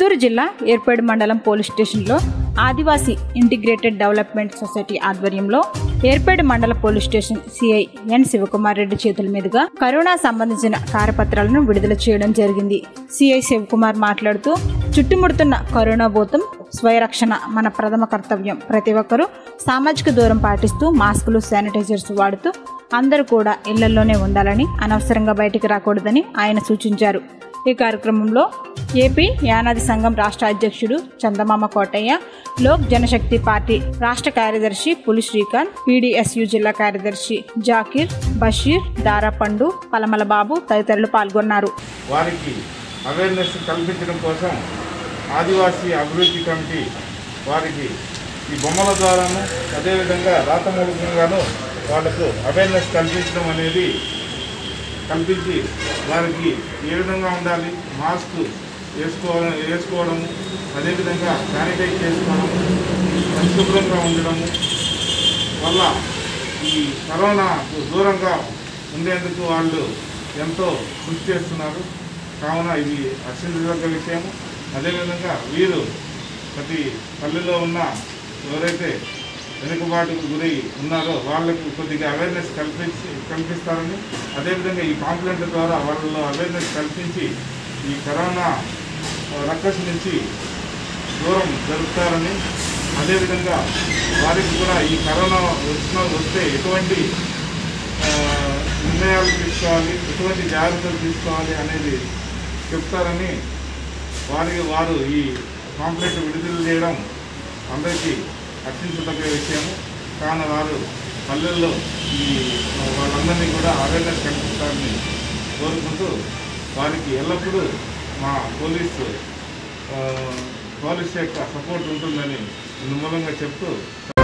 చిత్తూరు జిల్లా ఏర్పేడు మండలం పోలీస్ స్టేషన్లో ఆదివాసీ ఇంటిగ్రేటెడ్ డెవలప్మెంట్ సొసైటీ ఆధ్వర్యంలో ఏర్పేడు మండల police station CI N Shivakumar Reddy చేతుల మీదుగా కరోనా సంబంధించిన కార్యపత్రాలను విడుదల చేయడం జరిగింది సిఐ శివకుమార్ మాట్లాడుతూ చుట్టుముడుతున్న కరోనా భూతం స్వయరక్షణ మన ప్రథమ కర్తవ్యం ప్రతి ఒక్కరూ సామాజిక దూరం పాటిస్తూ మాస్కులు శానిటైజర్స్ వాడుతూ అందరూ కూడా ఇళ్లలోనే ఉండాలని అనవసరంగా బయటికి రాకూడదని ఆయన సూచించారు ఈ కార్యక్రమంలో ఏపీ యానాది సంఘం రాష్ట్ర అధ్యక్షుడు చందమామ కోటయ్య లోక్ జనశక్తి పార్టీ రాష్ట్ర కార్యదర్శి పులి శ్రీకాంత్ పీడీఎస్యు జిల్లా కార్యదర్శి జాకీర్ బషీర్ దారాపండు పలమల బాబు తదితరులు పాల్గొన్నారు వారికి అవేర్నెస్ కల్పించడం కోసం ఆదివాసీ అభివృద్ధి కమిటీ వారికి ఈ బొమ్మల ద్వారాను అదేవిధంగా రాతమూలకంగాను వాళ్ళకు అవేర్నెస్ కల్పించడం అనేది కల్పించి వారికి ఏ విధంగా ఉండాలి మాస్క్ వేసుకోవడం వేసుకోవడం అదేవిధంగా శానిటైజ్ చేసుకోవడం పరిశుభ్రంగా ఉండడము వల్ల ఈ కరోనాకు దూరంగా ఉండేందుకు వాళ్ళు ఎంతో కృషి చేస్తున్నారు కావున ఇది హర్షించదగ్గ విషయం అదేవిధంగా వీరు ప్రతి పల్లెలో ఉన్న ఎవరైతే వెనుకబాటుకు గురై ఉన్నారో వాళ్ళకు కొద్దిగా అవేర్నెస్ కల్పించి కల్పిస్తారని అదేవిధంగా ఈ పాంప్లెంట్ల ద్వారా వాళ్ళలో అవేర్నెస్ కల్పించి ఈ కరోనా రక్కస్ నుంచి దూరం జరుపుతారని అదేవిధంగా వారికి కూడా ఈ కరోనా వచ్చిన వస్తే ఎటువంటి ఆ, నిర్ణయాలు తీసుకోవాలి ఎటువంటి జాగ్రత్తలు తీసుకోవాలి అనేది చెప్తారని వారి వారు ఈ కాంప్లెంట్ విడుదల చేయడం అందరికీ హర్షించదగ్గ విషయము కావున వారు పల్లెల్లో ఈ వాళ్ళందరినీ కూడా అవేర్నెస్ కల్పిస్తారని కోరుకుంటూ వారికి ఎల్లప్పుడూ మా పోలీసు ఆ, పోలీస్ యొక్క సపోర్ట్ ఉంటుందని ఇందు మూలంగా చెప్తూ